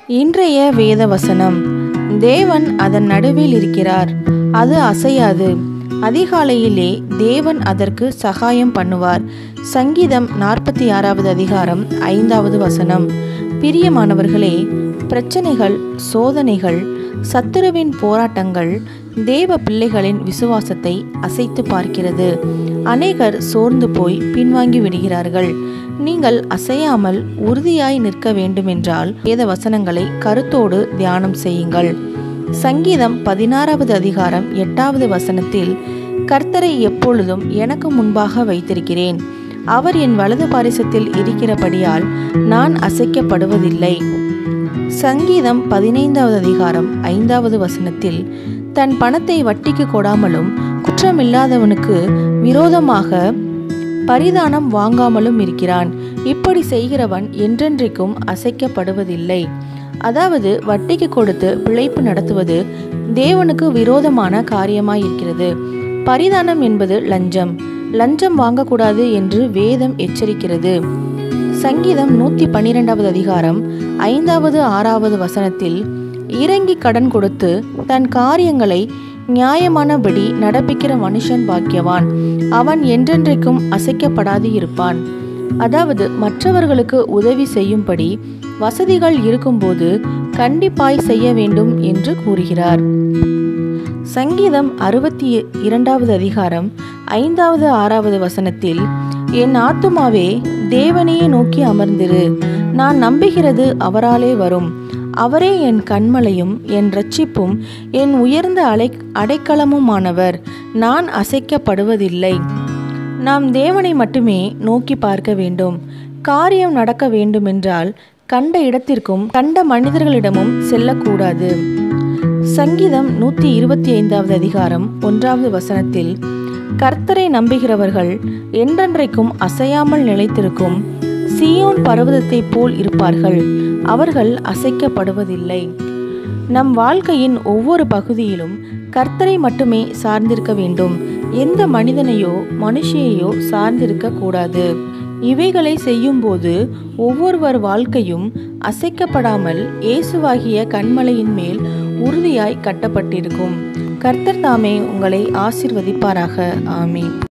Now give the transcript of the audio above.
இன்றைய வேத வசனம் தேவன் அதன் நடுவில் இருக்கிறார் அது அசையாது அதிகாலையிலே தேவன் அதற்கு சகாயம் பண்ணுவார் சங்கீதம் நாற்பத்தி ஆறாவது அதிகாரம் ஐந்தாவது வசனம் பிரியமானவர்களே பிரச்சனைகள் சோதனைகள் சத்துருவின் போராட்டங்கள் தேவ பிள்ளைகளின் விசுவாசத்தை அசைத்து பார்க்கிறது அநேகர் சோர்ந்து போய் பின்வாங்கி விடுகிறார்கள் நீங்கள் அசையாமல் உறுதியாய் நிற்க வேண்டுமென்றால் வேத வசனங்களை கருத்தோடு தியானம் செய்யுங்கள் சங்கீதம் பதினாறாவது அதிகாரம் எட்டாவது வசனத்தில் கர்த்தரை எப்பொழுதும் எனக்கு முன்பாக வைத்திருக்கிறேன் அவர் என் வலது பாரிசத்தில் இருக்கிறபடியால் நான் அசைக்கப்படுவதில்லை சங்கீதம் பதினைந்தாவது அதிகாரம் ஐந்தாவது வசனத்தில் தன் பணத்தை வட்டிக்கு கொடாமலும் குற்றமில்லாதவனுக்கு விரோதமாக பரிதானம் வாங்காமலும் இருக்கிறான் இப்படி செய்கிறவன் என்றென்றைக்கும் அசைக்கப்படுவதில்லை அதாவது வட்டிக்கு கொடுத்து பிழைப்பு நடத்துவது தேவனுக்கு விரோதமான காரியமாய் இருக்கிறது பரிதானம் என்பது லஞ்சம் லஞ்சம் வாங்கக்கூடாது என்று வேதம் எச்சரிக்கிறது சங்கீதம் நூற்றி பன்னிரெண்டாவது அதிகாரம் ஐந்தாவது ஆறாவது வசனத்தில் இறங்கி கடன் கொடுத்து தன் காரியங்களை நியாயமானபடி நடப்பிக்கிற மனுஷன் பாக்கியவான் அவன் என்றென்றைக்கும் அசைக்கப்படாது இருப்பான் அதாவது மற்றவர்களுக்கு உதவி செய்யும்படி வசதிகள் இருக்கும்போது கண்டிப்பாய் செய்ய வேண்டும் என்று கூறுகிறார் சங்கீதம் அறுபத்தி இரண்டாவது அதிகாரம் ஐந்தாவது ஆறாவது வசனத்தில் என் ஆத்துமாவே தேவனையே நோக்கி அமர்ந்திரு நான் நம்புகிறது அவராலே வரும் அவரே என் கண்மலையும் என் இரட்சிப்பும் என் உயர்ந்த அலை அடைக்கலமுமானவர் நான் அசைக்கப்படுவதில்லை நாம் தேவனை மட்டுமே நோக்கி பார்க்க வேண்டும் காரியம் நடக்க வேண்டுமென்றால் கண்ட இடத்திற்கும் கண்ட மனிதர்களிடமும் செல்லக்கூடாது சங்கீதம் நூற்றி இருபத்தி ஐந்தாவது அதிகாரம் ஒன்றாவது வசனத்தில் கர்த்தரை நம்புகிறவர்கள் என்றென்றைக்கும் அசையாமல் நிலைத்திருக்கும் சியோன் பர்வதத்தைப் போல் இருப்பார்கள் அவர்கள் அசைக்கப்படுவதில்லை நம் வாழ்க்கையின் ஒவ்வொரு பகுதியிலும் கர்த்தரை மட்டுமே சார்ந்திருக்க வேண்டும் எந்த மனிதனையோ மனுஷியையோ சார்ந்திருக்க கூடாது இவைகளை செய்யும்போது ஒவ்வொருவர் வாழ்க்கையும் அசைக்கப்படாமல் இயேசுவாகிய கண்மலையின் மேல் உறுதியாய் கட்டப்பட்டிருக்கும் கர்த்தர் தாமே உங்களை ஆசிர்வதிப்பாராக ஆமீன்